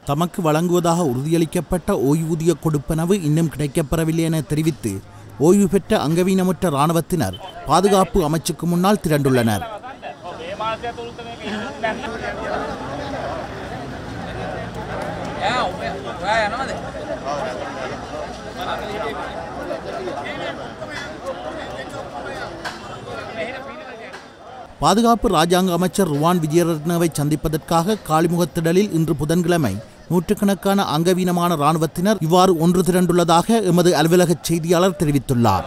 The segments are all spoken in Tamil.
தமக்கு வழங்குவதாக உறுதியளிக்கப்பட்ட ஓய்வூதிய கொடுப்பனவு இன்னும் கிடைக்கப்பெறவில்லை என தெரிவித்து ஓய்வு பெற்ற அங்கவீனமுற்ற இராணுவத்தினர் பாதுகாப்பு அமைச்சுக்கு முன்னால் திரண்டுள்ளனர் பாதுகாப்பு ராஜாங்க அமைச்சர் ருவான் விஜயரத்னவை சந்திப்பதற்காக காலிமுகத்திடலில் இன்று புதன்கிழமை நூற்றுக்கணக்கான அங்கவீனமான இராணுவத்தினர் இவ்வாறு ஒன்று திரண்டுள்ளதாக எமது அலுவலக செய்தியாளர் தெரிவித்துள்ளார்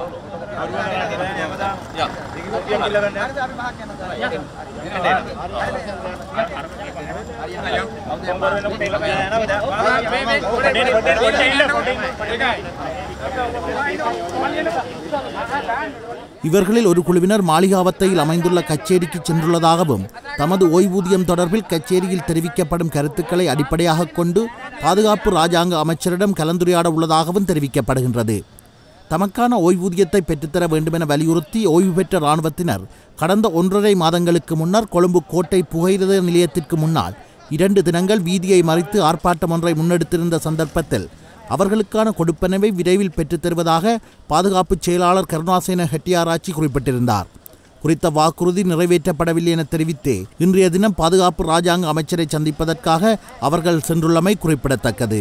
இவர்களில் ஒரு குழுவினர் மாளிகாவத்தையில் அமைந்துள்ள கச்சேரிக்கு சென்றுள்ளதாகவும் தமது ஓய்வூதியம் தொடர்பில் கச்சேரியில் தெரிவிக்கப்படும் கருத்துக்களை அடிப்படையாக கொண்டு பாதுகாப்பு ராஜாங்க அமைச்சரிடம் கலந்துரையாட உள்ளதாகவும் தெரிவிக்கப்படுகின்றது தமக்கான ஓய்வூதியத்தை பெற்றுத்தர வேண்டுமென வலியுறுத்தி ஓய்வு பெற்ற இராணுவத்தினர் கடந்த ஒன்றரை மாதங்களுக்கு முன்னர் கொழும்பு கோட்டை புகையிரத நிலையத்திற்கு முன்னால் இரண்டு தினங்கள் வீதியை மறித்து ஆர்ப்பாட்டம் ஒன்றை முன்னெடுத்திருந்த சந்தர்ப்பத்தில் அவர்களுக்கான கொடுப்பனவை விரைவில் பெற்றுத் தருவதாக பாதுகாப்பு செயலாளர் கருணாசேன ஹெட்டியாராச்சி குறிப்பிட்டிருந்தார் குறித்த வாக்குறுதி நிறைவேற்றப்படவில்லை என தெரிவித்து இன்றைய தினம் பாதுகாப்பு ராஜாங்க அமைச்சரை சந்திப்பதற்காக அவர்கள் சென்றுள்ளமை குறிப்பிடத்தக்கது